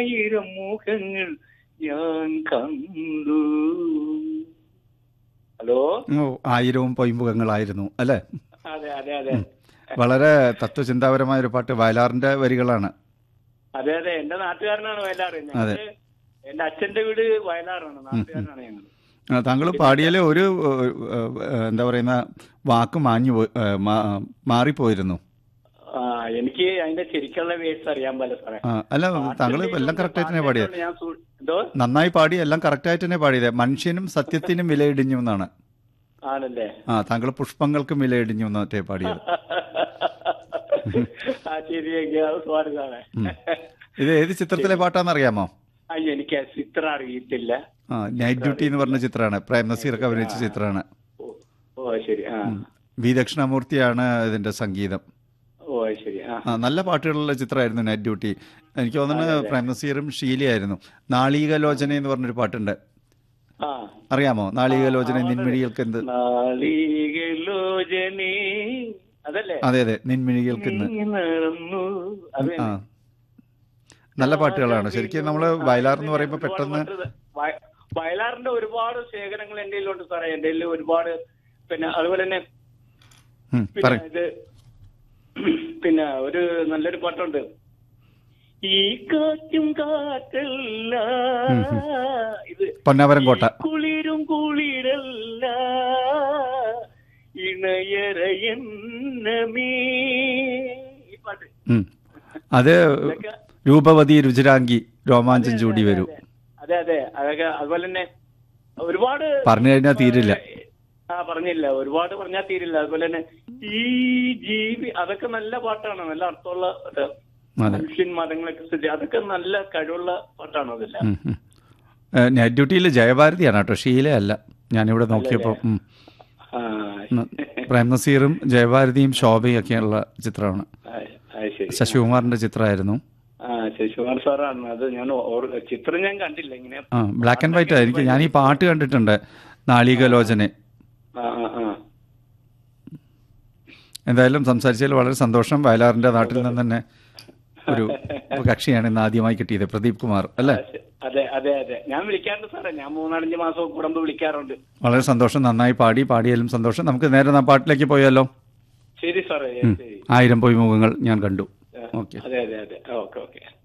ആയിരം മുഖങ്ങൾ ഞാൻ കണ്ടു ഹലോ ഓ ആയിരവും പൊയ്മുഖങ്ങളായിരുന്നു അല്ലേ അതെ അതെ അതെ വളരെ തത്വചിന്താപരമായ ഒരു പാട്ട് വയലാറിന്റെ വരികളാണ് അതെ അതെ എന്റെ നാട്ടുകാരനാണ് വയലാറ് ഞങ്ങള് എന്റെ അച്ഛന്റെ വീട് വയലാറാണ് നാട്ടുകാരനാണ് ഞങ്ങൾ ആ, താങ്കൾ പാടിയാൽ ഒരു ഏഹ്, ഏഹ്, എന്താ പറയുന്ന വാക്ക് മാഞ്ഞു പോയി ഏഹ്, മാ- മാറിപ്പോയിരുന്നു ആ എനിക്ക് അതിന്റെ ശരിക്കുള്ള വേഴ്സ് അറിയാൻ പല സാറേ ആ, അല്ല താങ്കൾ എല്ലാം കറക്റ്റായിട്ട് തന്നെ പാടിയത് ഞാൻ സു- എന്തോ നന്നായി പാടി എല്ലാം കറക്റ്റായിട്ട് തന്നെ പാടിയത് മനുഷ്യനും സത്യത്തിനും വിലയിടിഞ്ഞു എന്നാണ് ആണല്ലേ ആ താങ്കൾ പുഷ്പങ്ങൾക്കും വിലയിടിഞ്ഞു എന്നൊറ്റേ പാടിയത് ആ ശരിയെങ്കിൽ അത് സ്വാരി സാറേ ഇത് ഏത് ചിത്രത്തിലെ പാട്ടാന്ന് അറിയാമോ ആ എനിക്ക് ആ ചിത്രം അറിയത്തില്ല ആ നൈറ്റ് ഡ്യൂട്ടി എന്ന് പറഞ്ഞ ചിത്രമാണ് പ്രേം നസീറൊക്കെ അഭിനയിച്ച ചിത്രമാണ് ഓ ഓ ശരി ആ വി ദക്ഷിണാമൂർത്തിയാണ് ഇതിന്റെ സംഗീതം ഓ ശരി ആ ആ നല്ല പാട്ടുകളുള്ള ചിത്രമായിരുന്നു നൈറ്റ് ഡ്യൂട്ടി എനിക്ക് തോന്നുന്നു പ്രേം നസീറും ഷീലയായിരുന്നു നാളികലോചന എന്ന് പറഞ്ഞൊരു പാട്ടുണ്ട് ആ അറിയാമോ നാളികലോചന നിൻമിഴികൾക്ക് എന്ത് നാളികലോചനേ അതല്ലേ അതെ അതെ നിൻമിഴികൾക്ക് ഇന്ന് നീ നടന്നു അത് ആ തന്നെ. നല്ല പാട്ടുകളാണ് ശരിക്കും നമ്മൾ വയലാർ എന്ന് പറയുമ്പോൾ ഒരുപാട് പെട്ടെന്ന് പാട്ട് വയ- വയലാറിന്റെ ഒരുപാട് ശേഖരങ്ങൾ എന്റെ കയ്യിലുണ്ട് സാറേ എന്റെ കയ്യിൽ ഒരുപാട് പിന്നെ അതുപോലെ തന്നെ ഉം, പിന്നെ പറയ് ഇത് പിന്നെ ഒരു നല്ലൊരു പാട്ടുണ്ട് ഈ കാറ്റും കാറ്റല്ല ഇത് പൊന്നാവരം കോട്ട ഈ കുളിരും കുളിരല്ല ഇണയറയെന്നമേ ഈ പാട്ട് ഉം. അത് ഇതൊക്കെ രൂപവതി രുചിരാങ്കി രോമാഞ്ചം ചൂടി വരൂ അതെ അതെ അതൊക്കെ അതുപോലെ തന്നെ ഒരുപാട് പറഞ്ഞു കഴിഞ്ഞാൽ തീരില്ല ആ പറഞ്ഞില്ല ഒരുപാട് പറഞ്ഞാൽ തീരില്ല അതുപോലെ തന്നെ ഈ ജീവി അതൊക്കെ നല്ല പാട്ടാണ് നല്ല അർത്ഥമുള്ള ഇത്. അതെ മനുഷ്യൻ മതങ്ങളൊക്കെ സ്ഥിതി അതൊക്കെ നല്ല കഴിവുള്ള പാട്ടാണ് അതെല്ലാം ഉം, ഉം. ഏഹ്, നൈറ്റ് ഡ്യൂട്ടിയിൽ ജയഭാരതിയാണ് കേട്ടോ ഷീലയല്ല ഞാനിവിടെ നോക്കിയപ്പോൾ ഉം. ആ ഉം. പ്രേം നസീറും ജയഭാരതിയും ശോഭയും ഒക്കെയുള്ള ചിത്രമാണ് ആ, ആ, ശരി ശശികുമാറിന്റെ ചിത്രമായിരുന്നു ആ ശശികുമാർ സാറാണ് അത് ഞാൻ ഓർ- ചിത്രം ഞാൻ കണ്ടില്ല ഇങ്ങനെ ആ ബ്ലാക്ക് ആൻഡ് വൈറ്റ് ആയിരിക്കും ഞാൻ ഈ പാട്ട് കണ്ടിട്ടുണ്ട് നാളികലോചന ആ ആ ആ എന്തായാലും സംസാരിച്ചതിൽ വളരെ സന്തോഷം വയലാറിന്റെ നാട്ടിൽ നിന്ന് തന്നെ ഒരു കക്ഷിയാണ് ഇന്ന് ആദ്യമായി കിട്ടിയത് പ്രദീപ് കുമാർ അല്ലേ അതെ അതെ അതെ ഞാൻ വിളിക്കാറുണ്ട് സാറേ ഞാൻ മൂന്നാലഞ്ച് മാസം കൂടുമ്പോ വിളിക്കാറുണ്ട് വളരെ സന്തോഷം നന്നായി പാടി പാടിയാലും സന്തോഷം നമുക്ക് നേരെ ആ പാട്ടിലേക്ക് പോയാലോ ശരി സാറേ ശരി ആയിരം പൊയ്മുഖങ്ങൾ ഞാൻ കണ്ടു ഓക്കെ അതെ അതെ അതെ ഓക്കെ ഓക്കെ